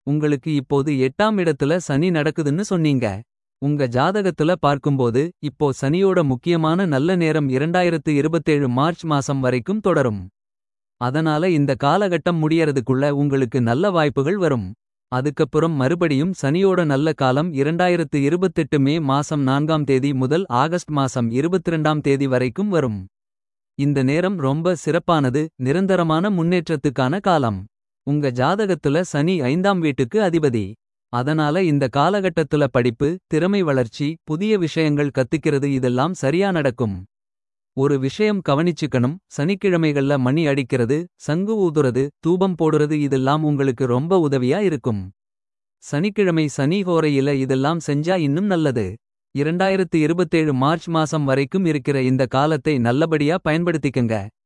உங்களுக்கு இப்போது எட்டாம் இடத்துல சனி நடக்குதுன்னு சொன்னீங்க. உங்க ஜாதகத்துல பார்க்கும்போது இப்போ சனியோட முக்கியமான நல்ல நேரம் 2027 மார்ச் மாசம் வரைக்கும் தொடரும். அதனால இந்த காலகட்டம் முடியறதுக்குள்ள உங்களுக்கு நல்ல வாய்ப்புகள் வரும். அதுக்கப்புறம் மறுபடியும் சனியோட நல்ல காலம் 2028 மே மாசம் நான்காம் தேதி முதல் ஆகஸ்ட் மாசம் 22ஆம் தேதி வரைக்கும் வரும். இந்த நேரம் ரொம்ப சிறப்பானது நிரந்தரமான முன்னேற்றத்துக்கான காலம். உங்க ஜாதகத்துல சனி ஐந்தாம் வீட்டுக்கு அதிபதி. அதனால இந்த காலகட்டத்துல படிப்பு திறமை வளர்ச்சி புதிய விஷயங்கள் கத்துக்கிறது இதெல்லாம் சரியா நடக்கும். ஒரு விஷயம் கவனிச்சுக்கணும் சனிக்கிழமைகள்ல மணி அடிக்கிறது சங்கு ஊதுறது தூபம் போடுறது இதெல்லாம் உங்களுக்கு ரொம்ப உதவியா இருக்கும். சனிக்கிழமை சனி ஹோரையில இதெல்லாம் செஞ்சா இன்னும் நல்லது. 2027 மார்ச் மாசம் வரைக்கும் இருக்கிற இந்த காலத்தை நல்லபடியா பயன்படுத்திக்கங்க.